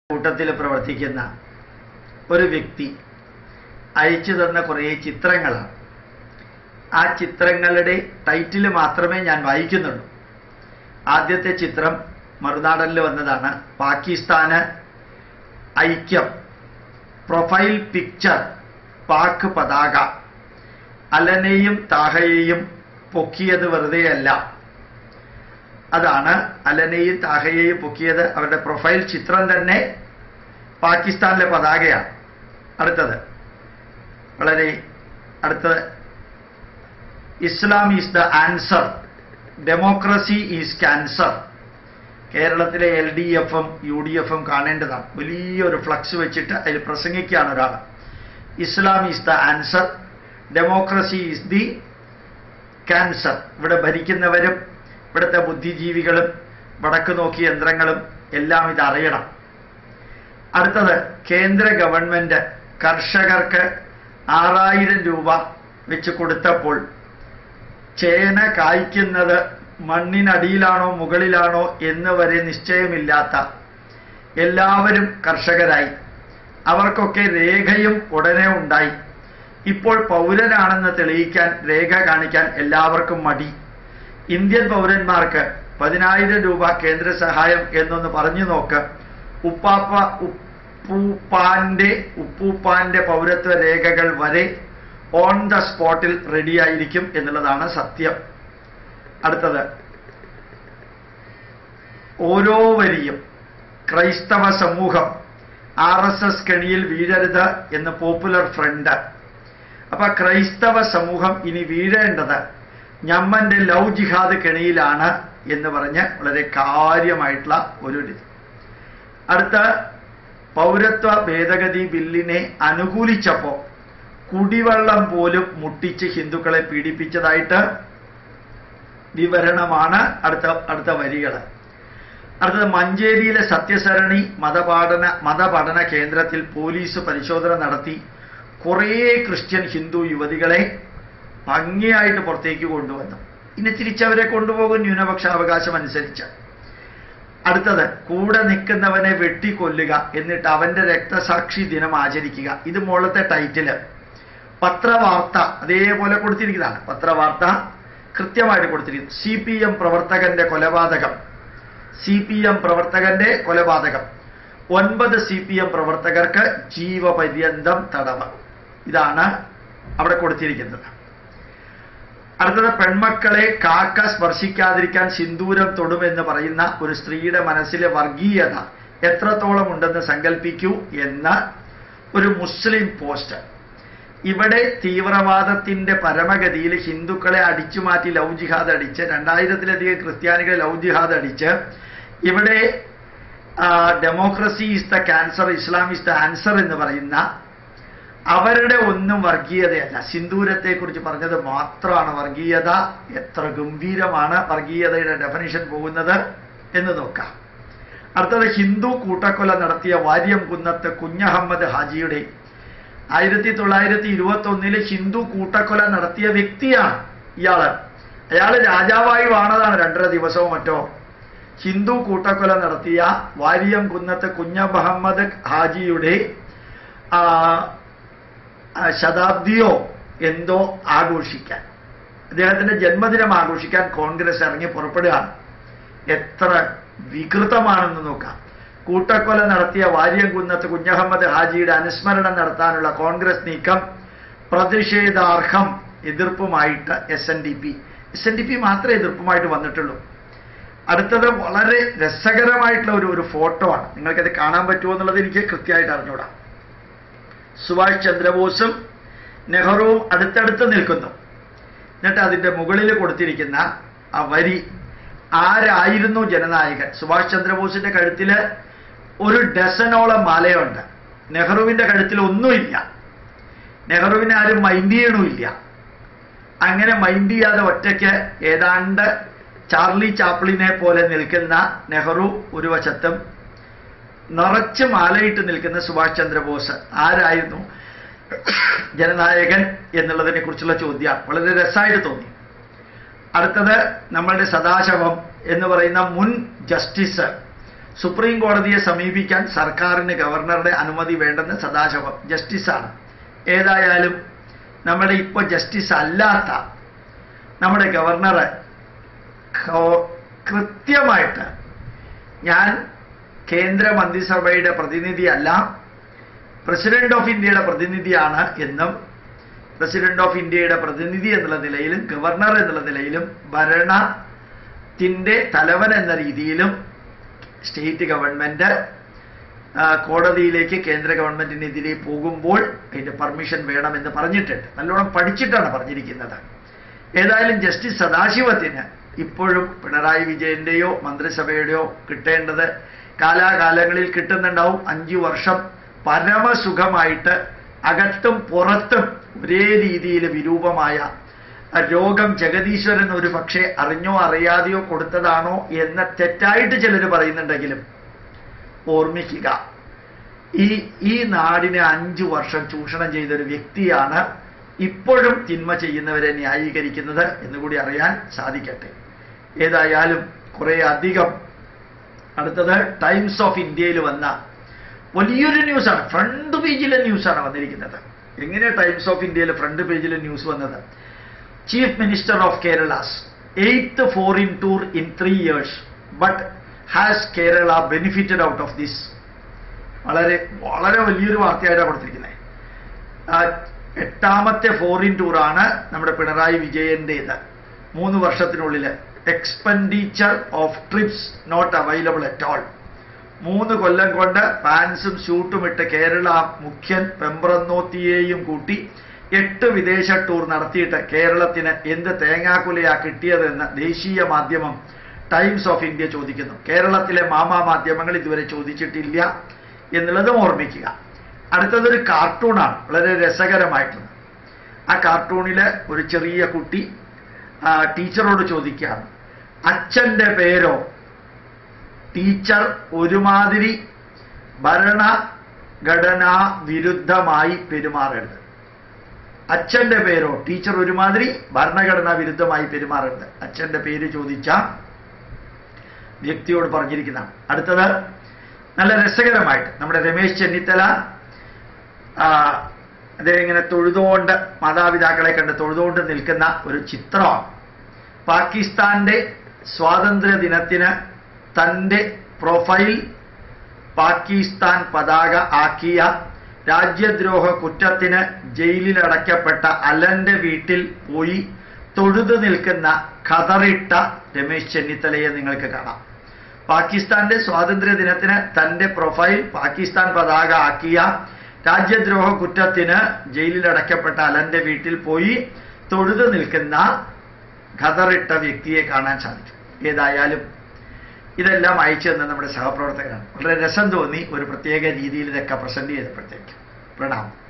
കൂട്ടത്തിൽ പ്രവർത്തിക്കുന്ന ഒരു വ്യക്തി അയച്ചു തന്ന കുറേ ചിത്രങ്ങളാണ് ആ ചിത്രങ്ങളുടെ ടൈറ്റിൽ മാത്രമേ ഞാൻ വായിക്കുന്നുള്ളൂ ആദ്യത്തെ ചിത്രം മറുനാടനിൽ വന്നതാണ് പാകിസ്ഥാന് ഐക്യം പ്രൊഫൈൽ പിക്ചർ പാക് പതാക അലനെയും താഹയെയും പൊക്കിയത് വെറുതെയല്ല അതാണ് അലനെയും താഹയെയും പൊക്കിയത് അവരുടെ പ്രൊഫൈൽ ചിത്രം തന്നെ പാകിസ്ഥാനിലെ പതാകയാണ് അടുത്തത് വളരെ അടുത്തത് Islam is the answer democracy is cancer കേരളത്തിലെ എൽ ഡി എഫും യു ഡി എഫും കാണേണ്ടതാണ് വലിയൊരു ഫ്ലക്സ് വെച്ചിട്ട് അതിൽ പ്രസംഗിക്കുകയാണ് ഒരാൾ Islam is the answer democracy is the cancer ഇവിടെ ഭരിക്കുന്നവരും ഇവിടുത്തെ ബുദ്ധിജീവികളും വടക്ക് നോക്കി യന്ത്രങ്ങളും എല്ലാം ഇത് അറിയണം അടുത്തത് കേന്ദ്ര ഗവൺമെന്റ് കർഷകർക്ക് ആറായിരം രൂപ വെച്ച് കൊടുത്തപ്പോൾ ചേന കായ്ക്കുന്നത് മണ്ണിനടിയിലാണോ മുകളിലാണോ എന്ന് വരെ നിശ്ചയമില്ലാത്ത എല്ലാവരും കർഷകരായി അവർക്കൊക്കെ രേഖയും ഉടനെ ഉണ്ടായി ഇപ്പോൾ പൗരനാണെന്ന് തെളിയിക്കാൻ രേഖ കാണിക്കാൻ എല്ലാവർക്കും മടി ഇന്ത്യൻ പൗരന്മാർക്ക് പതിനായിരം രൂപ കേന്ദ്ര സഹായം എന്നൊന്ന് പറഞ്ഞു നോക്ക് ഉപ്പാപ്പ ഉപ്പൂപ്പാന്റെ ഉപ്പൂപ്പാന്റെ പൗരത്വ രേഖകൾ വരെ ഓൺ ദ സ്പോട്ടിൽ റെഡിയായിരിക്കും എന്നുള്ളതാണ് സത്യം അടുത്തത് ഓരോ വരിയും ക്രൈസ്തവ സമൂഹം ആർ എസ് എസ് കെണിയിൽ വീഴരുത് എന്ന് പോപ്പുലർ ഫ്രണ്ട് അപ്പൊ ക്രൈസ്തവ സമൂഹം ഇനി വീഴേണ്ടത് ഞമ്മന്റെ ലവ് ജിഹാദ് കെണിയിലാണ് എന്ന് പറഞ്ഞ് വളരെ കാര്യമായിട്ടുള്ള ഒരു ഇത് അടുത്ത പൗരത്വ ഭേദഗതി ബില്ലിനെ അനുകൂലിച്ചപ്പോൾ കുടിവെള്ളം പോലും മുട്ടിച്ച് ഹിന്ദുക്കളെ പീഡിപ്പിച്ചതായിട്ട് വിവരണമാണ് അടുത്ത അടുത്ത വരികൾ അടുത്തത് മഞ്ചേരിയിലെ സത്യസരണി മതപാഠന മതപഠന കേന്ദ്രത്തിൽ പോലീസ് പരിശോധന നടത്തി കുറേ ക്രിസ്ത്യൻ ഹിന്ദു യുവതികളെ ഭംഗിയായിട്ട് പുറത്തേക്ക് കൊണ്ടുവന്നു ഇനി തിരിച്ചവരെ കൊണ്ടുപോകും ന്യൂനപക്ഷ അവകാശം അനുസരിച്ച് അടുത്തത് കൂടെ നിൽക്കുന്നവനെ വെട്ടിക്കൊല്ലുക എന്നിട്ട് അവന്റെ രക്തസാക്ഷി ദിനം ആചരിക്കുക ഇത് മുകളിലത്തെ ടൈറ്റില് പത്രവാർത്ത അതേപോലെ കൊടുത്തിരിക്കുന്നതാണ് പത്രവാർത്ത കൃത്യമായിട്ട് കൊടുത്തിരിക്കുന്നു സി പി എം പ്രവർത്തകന്റെ കൊലപാതകം സി പി എം പ്രവർത്തകന്റെ കൊലപാതകം ഒൻപത് സി പി എം പ്രവർത്തകർക്ക് ജീവപര്യന്തം തടവ് ഇതാണ് അവിടെ കൊടുത്തിരിക്കുന്നത് അടുത്തത് പെൺമക്കളെ കാക്ക സ്പർശിക്കാതിരിക്കാൻ സിന്ദൂരം തൊടുമെന്ന് പറയുന്ന ഒരു സ്ത്രീയുടെ മനസ്സിലെ വർഗീയത എത്രത്തോളം ഉണ്ടെന്ന് സങ്കല്പിക്കൂ എന്ന ഒരു മുസ്ലിം പോസ്റ്റ് ഇവിടെ തീവ്രവാദത്തിന്റെ പരമഗതിയിൽ ഹിന്ദുക്കളെ അടിച്ചു മാറ്റി ലവ് ജിഹാദ് അടിച്ച് രണ്ടായിരത്തിലധികം ക്രിസ്ത്യാനികളെ ലവ് ജിഹാദ് അടിച്ച് ഇവിടെ democracy is the cancer Islam is the answer എന്ന് പറയുന്ന അവരുടെ ഒന്നും വർഗീയതയല്ല സിന്ദൂരത്തെക്കുറിച്ച് പറഞ്ഞത് മാത്രമാണ് വർഗീയത എത്ര ഗംഭീരമാണ് വർഗീയതയുടെ ഡെഫിനിഷൻ പോകുന്നത് എന്ന് നോക്കാം അടുത്തത് ഹിന്ദു കൂട്ടക്കൊല നടത്തിയ വാര്യം കുന്നത്ത് കുഞ്ഞഹമ്മദ് ഹാജിയുടെ ആയിരത്തി തൊള്ളായിരത്തി ഇരുപത്തി ഒന്നില് ഹിന്ദു കൂട്ടക്കൊല നടത്തിയ വ്യക്തിയാണ് ഇയാള് അയാള് രാജാവായി വാണതാണ് രണ്ടര ദിവസവും മറ്റോ ഹിന്ദു കൂട്ടക്കൊല നടത്തിയ വാരിയം കുന്നത്ത് കുഞ്ഞ മുഹമ്മദ് ഹാജിയുടെ ശതാബ്ദിയോ എന്തോ ആഘോഷിക്കാൻ അദ്ദേഹത്തിന്റെ ജന്മദിനം ആഘോഷിക്കാൻ കോൺഗ്രസ് ഇറങ്ങി പുറപ്പെടുകയാണ് എത്ര വികൃതമാണെന്ന് നോക്കാം കൂട്ടക്കൊല നടത്തിയ വാര്യംകുന്നത്ത് കുഞ്ഞഹമ്മദ് ഹാജിയുടെ അനുസ്മരണം നടത്താനുള്ള കോൺഗ്രസ് നീക്കം പ്രതിഷേധാർഹം എതിർപ്പുമായിട്ട് എസ് എൻ ഡി പി എസ് എൻ ഡി പി മാത്രമേ എതിർപ്പുമായിട്ട് വന്നിട്ടുള്ളൂ അടുത്തത് വളരെ രസകരമായിട്ടുള്ള ഒരു ഒരു ഫോട്ടോ ആണ് നിങ്ങൾക്കത് കാണാൻ പറ്റുമോ എന്നുള്ളത് എനിക്ക് കൃത്യമായിട്ട് അറിഞ്ഞൂടാ സുഭാഷ് ചന്ദ്രബോസും നെഹ്റുവും അടുത്തടുത്ത് നിൽക്കുന്നു എന്നിട്ട് അതിൻ്റെ മുകളിൽ കൊടുത്തിരിക്കുന്ന ആ വരി ആരായിരുന്നു ജനനായകൻ സുഭാഷ് ചന്ദ്രബോസിന്റെ കഴുത്തിൽ ഒരു ഡസനോളം മാലയുണ്ട് നെഹ്റുവിന്റെ കഴുത്തിൽ ഒന്നുമില്ല നെഹ്റുവിനെ ആരും മൈൻഡ് ചെയ്യണമില്ല അങ്ങനെ മൈൻഡ് ചെയ്യാതെ ഒറ്റയ്ക്ക് ഏതാണ്ട് ചാർലി ചാപ്ലിനെ പോലെ നിൽക്കുന്ന നെഹ്റു ഒരു വശത്തും നിറച്ച് മാലയിട്ട് നിൽക്കുന്ന സുഭാഷ് ചന്ദ്രബോസ് ആരായിരുന്നു ജനനായകൻ എന്നുള്ളതിനെ കുറിച്ചുള്ള ചോദ്യം വളരെ രസമായിട്ട് തോന്നി അടുത്തത് നമ്മളുടെ സദാശവം എന്ന് പറയുന്ന മുൻ ജസ്റ്റിസ് സുപ്രീം കോടതിയെ സമീപിക്കാൻ സർക്കാരിന് ഗവർണറുടെ അനുമതി വേണ്ടെന്ന് സദാശിവം ജസ്റ്റിസാണ് ഏതായാലും നമ്മുടെ ഇപ്പോൾ ജസ്റ്റിസ് അല്ലാത്ത നമ്മുടെ ഗവർണർ കൃത്യമായിട്ട് ഞാൻ കേന്ദ്ര മന്ത്രിസഭയുടെ പ്രതിനിധിയല്ല പ്രസിഡന്റ് ഓഫ് ഇന്ത്യയുടെ പ്രതിനിധിയാണ് എന്നും പ്രസിഡന്റ് ഓഫ് ഇന്ത്യയുടെ പ്രതിനിധി എന്നുള്ള നിലയിലും ഗവർണർ എന്നുള്ള നിലയിലും ഭരണത്തിൻ്റെ തലവൻ എന്ന രീതിയിലും സ്റ്റേറ്റ് ഗവൺമെന്റ് ആ, കോടതിയിലേക്ക് കേന്ദ്ര ഗവൺമെന്റിനെതിരെ പോകുമ്പോൾ അതിന്റെ പെർമിഷൻ വേണമെന്ന് പറഞ്ഞിട്ടുണ്ട് നല്ലോണം പഠിച്ചിട്ടാണ് പറഞ്ഞിരിക്കുന്നത് ഏതായാലും ജസ്റ്റിസ് സദാശിവത്തിന് ഇപ്പോഴും പിണറായി വിജയന്റെയോ മന്ത്രിസഭയുടെയോ കിട്ടേണ്ടത് കാലാകാലങ്ങളിൽ കിട്ടുന്നുണ്ടാവും അഞ്ചു വർഷം പരമസുഖമായിട്ട് അകത്തും പുറത്തും ഒരേ രീതിയിൽ വിരൂപമായ ആ രോഗം ജഗദീശ്വരൻ ഒരു പക്ഷേ അറിഞ്ഞോ അറിയാതെയോ കൊടുത്തതാണോ എന്ന് തെറ്റായിട്ട് ചിലർ പറയുന്നുണ്ടെങ്കിലും ഓർമ്മിക്കുക ഈ ഈ നാടിനെ അഞ്ചു വർഷം ചൂഷണം ചെയ്ത ഒരു വ്യക്തിയാണ് ഇപ്പോഴും തിന്മ ചെയ്യുന്നവരെ ന്യായീകരിക്കുന്നത് എന്നുകൂടി അറിയാൻ സാധിക്കട്ടെ ഏതായാലും കുറേ അധികം അടുത്തത് ടൈംസ് ഓഫ് ഇന്ത്യയിൽ വന്ന വലിയൊരു ന്യൂസാണ് ഫ്രണ്ട് പേജിലെ ന്യൂസാണ് വന്നിരിക്കുന്നത് എങ്ങനെ ടൈംസ് ഓഫ് ഇന്ത്യയിൽ ഫ്രണ്ട് പേജിലെ ന്യൂസ് വന്നത് chief minister of Kerala's eighth foreign tour in three years but has Kerala benefited out of this വളരെ വളരെ വലിയൊരു വാർത്തയായിട്ടാണ് കൊടുത്തിരിക്കുന്നത് ആ, എട്ടാമത്തെ ഫോറിൻ ടൂറാണ് നമ്മുടെ പിണറായി വിജയന്റേത് മൂന്ന് വർഷത്തിനുള്ളിൽ expenditure of trips not available at all മൂന്ന് കൊല്ലം കൊണ്ട് പാൻസും സ്യൂട്ടും ഇട്ട് കേരള മുഖ്യൻ പെമ്പ്രന്നോത്തിയെയും കൂട്ടി എട്ട് വിദേശ ടൂർ നടത്തിയിട്ട് കേരളത്തിന് എന്ത് തേങ്ങാക്കുലയാ കിട്ടിയതെന്ന് ദേശീയ മാധ്യമം ടൈംസ് ഓഫ് ഇന്ത്യ ചോദിക്കുന്നു കേരളത്തിലെ മാമാ മാധ്യമങ്ങൾ ഇതുവരെ ചോദിച്ചിട്ടില്ല എന്നുള്ളതും ഓർമ്മിക്കുക അടുത്തതൊരു കാർട്ടൂണാണ് വളരെ രസകരമായിട്ടുള്ളത് ആ കാർട്ടൂണിൽ ഒരു ചെറിയ കുട്ടി ആ, ടീച്ചറോട് ചോദിക്കുകയാണ് അച്ഛൻ്റെ പേരോ ടീച്ചർ ഒരുമാതിരി ഭരണഘടനാ വിരുദ്ധമായി പെരുമാറരുത് അച്ഛൻ്റെ പേരോ ടീച്ചർ ഒരുമാതിരി ഭരണഘടനാ വിരുദ്ധമായി പെരുമാറരുത് അച്ഛൻ്റെ പേര് ചോദിച്ച വ്യക്തിയോട് പറഞ്ഞിരിക്കുന്നതാണ് അടുത്തത് നല്ല രസകരമായിട്ട് നമ്മുടെ രമേശ് ചെന്നിത്തല ആ, അദ്ദേഹം ഇങ്ങനെ തൊഴുതുകൊണ്ട് മാതാപിതാക്കളെ കണ്ട് തൊഴുതുകൊണ്ട് നിൽക്കുന്ന ഒരു ചിത്രമാണ് പാകിസ്ഥാന്റെ സ്വാതന്ത്ര്യ ദിനത്തിന് തൻ്റെ പ്രൊഫൈൽ പാകിസ്ഥാൻ പതാക ആക്കിയ രാജ്യദ്രോഹ കുറ്റത്തിന് ജയിലിലടയ്ക്കപ്പെട്ട അലന്റെ വീട്ടിൽ പോയി തൊഴുതു നിൽക്കുന്ന ഖതറിട്ട രമേശ് ചെന്നിത്തലയെ നിങ്ങൾക്ക് കാണാം പാകിസ്ഥാന്റെ സ്വാതന്ത്ര്യ ദിനത്തിന് തന്റെ പ്രൊഫൈൽ പാകിസ്ഥാൻ പതാക ആക്കിയ രാജ്യദ്രോഹ കുറ്റത്തിന് ജയിലിലടയ്ക്കപ്പെട്ട അലന്റെ വീട്ടിൽ പോയി തൊഴുതു നിൽക്കുന്ന ഖതറിട്ട വ്യക്തിയെ കാണാൻ സാധിക്കും ഏതായാലും ഇതെല്ലാം അയച്ചു തന്ന നമ്മുടെ സഹപ്രവർത്തകരാണ് വളരെ രസം തോന്നി ഒരു പ്രത്യേക രീതിയിൽ ഇതൊക്കെ പ്രസന്റ് ചെയ്തപ്പോഴത്തേക്ക് പ്രണാമം